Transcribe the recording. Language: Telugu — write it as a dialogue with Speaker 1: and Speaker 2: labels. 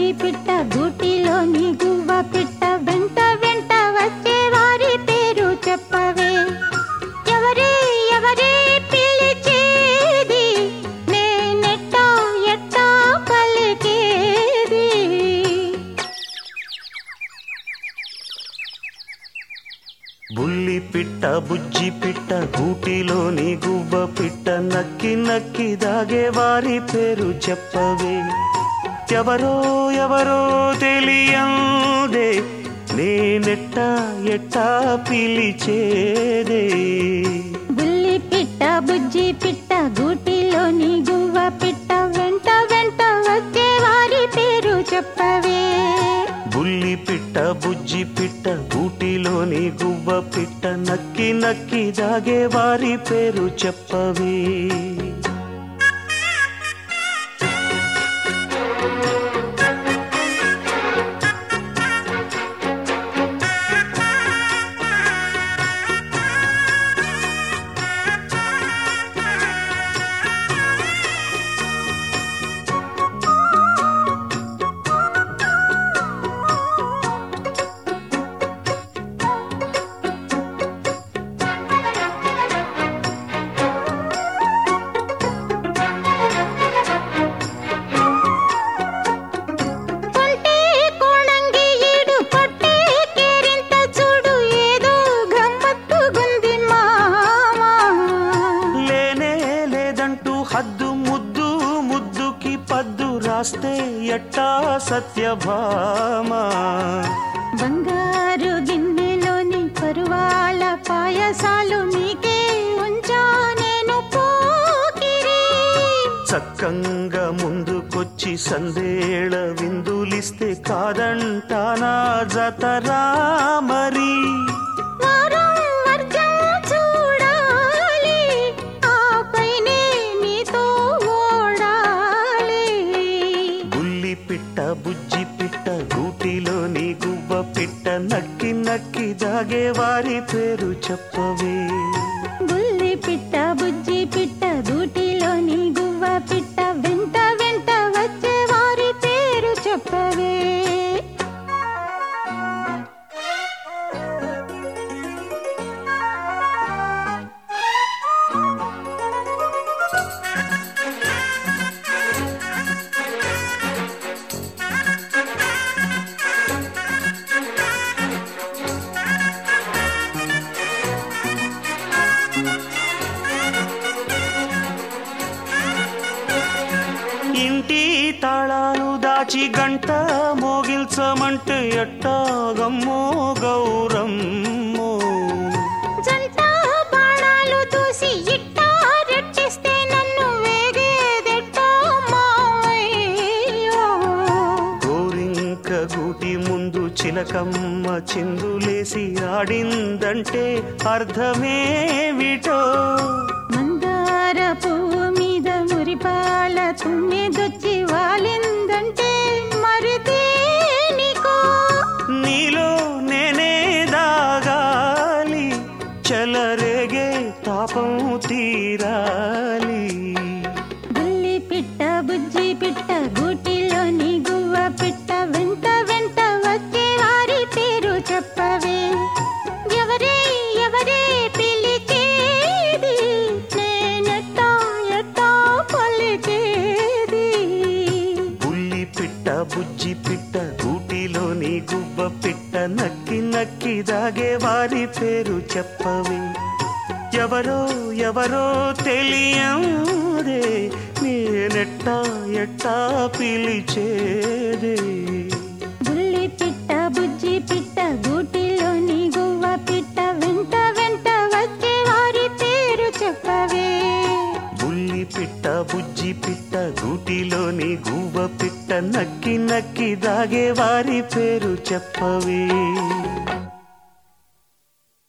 Speaker 1: బుజ్జి పిట్ట గూటిలోని గువ్వ పిట్ట వెంట వెంట వచ్చే వారి పేరు చెప్పవే ఎవరే ఎవరే పిలిచేది నేనెట్టా ఎట్టా పలికేది
Speaker 2: బుల్లి పిట్ట బుజ్జి పిట్ట గూటిలోని గువ్వ పిట్ట నక్కి నక్కి దాగే వారి పేరు చెప్పవే ఎవరో ఎవరో తెలియందే నేనెట్టా ఎట్టా పిలిచేదే
Speaker 1: బుల్లి పిట్ట బుజ్జి పిట్ట గూటిలోని గువ్వ పిట్ట వెంట వెంట వచ్చే వారి పేరు చెప్పవే
Speaker 2: బుల్లి పిట్ట బుజ్జి పిట్ట గూటిలోని గువ్వ పిట్ట నక్కి నక్కి దాగే వారి పేరు చెప్పవే
Speaker 1: కొంటే కోణంగి ఈడు కొట్టే కేరింత చూడు ఏదో గమ్మత్తుగుంది మామా
Speaker 2: లేనే లేదంటూ హద్దు ముద్దు ముద్దుకి పద్దు రాస్తే ఎట్టా సత్యభామ
Speaker 1: బంగారు గిన్నెలోని పరువాల పాయసాలు నీకే ఉంచా నేను పోకిరి
Speaker 2: చక్కంగా ముందుకొచ్చి సందేళ విందులిస్తే కాదంటానా జతరా మరి
Speaker 1: వారం వర్జం చూడాలి ఆపైనే నీతో ఓడాలి
Speaker 2: బుల్లి పిట్ట బుజ్జి పిట్ట గూటిలోని గువ్వ పిట్ట నక్కి నక్కి దాగే వారి పేరు చెప్పవే
Speaker 1: బుల్లి పిట్ట బుజ్జి పిట్ట దూటిలోని గువ్వ పిట్ట వెంట వెంట వచ్చే వారి పేరు చెప్పవే
Speaker 2: ఇంటి తాళాలు దాచి గంట మోగిల్చమంటే ఎట్టాగమ్మో గౌరమ్మో
Speaker 1: జంట బాణాలు దూసి ఇట్టా రెట్టిస్తే నన్ను వేగేదెట్టా మావయ్యో
Speaker 2: గోరింక గూటి ముందు చిలకమ్మ చిందులేసి ఆడిందంటే అర్థమేమిటో
Speaker 1: మందార పువ్వు మీద మురిపాల తుమ్మెదొచ్చి వాలిందంటే మరి దేనికో
Speaker 2: నీలో నేనే దాగాలి చలరేగే తాపం తీరాలి
Speaker 1: బుల్లి పిట్ట బుజ్జి పిట్ట గూటిలోని గువ్వ పిట్ట వెంట వెంట వచ్చే వారి పేరు చెప్పవే ఎవరే ఎవరే పిలిచేది నేనెట్టా ఎట్టా పలికేది
Speaker 2: బుల్లి పిట్ట బుజ్జి పిట్ట గూటిలోని గువ్వ పిట్ట నక్కి నక్కి దాగే వారి పేరు చెప్పవే ఎవరో ఎవరో తెలియదే నేనెట్టా ఎట్టా పిలిచేదే
Speaker 1: బుల్లి పిట్ట బుజ్జి పిట్ట గూటిలోని గువ్వ పిట్ట వెంట వెంట వచ్చే వారి పేరు చెప్పవే
Speaker 2: బుల్లి పిట్ట బుజ్జి పిట్ట గూటిలోని గువ్వ పిట్ట నక్కి నక్కి దాగే వారి పేరు చెప్పవే